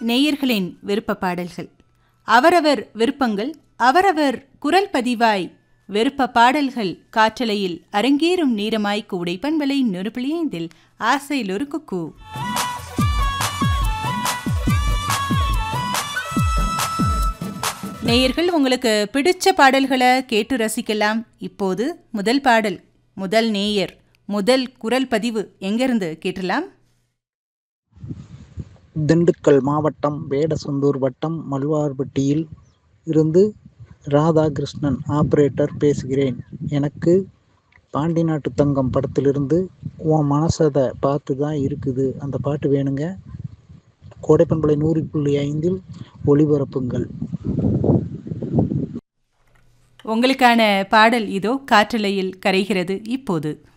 நேயர்களின் விருப்ப பாடல்கள் அவரவர் விருப்பங்கள் அவரவர் குரல் பதிவாய் விருப்ப பாடல்கள் காற்றலையில் அரங்கேறும் நேரமாய் கூடை பண்பலை நொறுபிளியைந்தில் ஆசையில் ஒரு குக்கு நேயர்கள் உங்களுக்கு பிடிச்ச பாடல்களை கேட்டு ரசிக்கலாம் இப்போது முதல் பாடல் முதல் நேயர் முதல் குரல் பதிவு எங்கிருந்து கேட்டலாம் திண்டுக்கல் மாவட்டம் வேடசந்தூர் வட்டம் மல்வார்பட்டியில் இருந்து ராதாகிருஷ்ணன் ஆபரேட்டர் பேசுகிறேன் எனக்கு பாண்டி நாட்டு தங்கம் படத்திலிருந்து உன் மனசதை பார்த்து தான் இருக்குது அந்த பாட்டு வேணுங்க கோடைப்பண்பலை நூறு புள்ளி ஐந்தில் ஒளிபரப்புங்கள் உங்களுக்கான பாடல் இதோ காற்றலையில் கரைகிறது இப்போது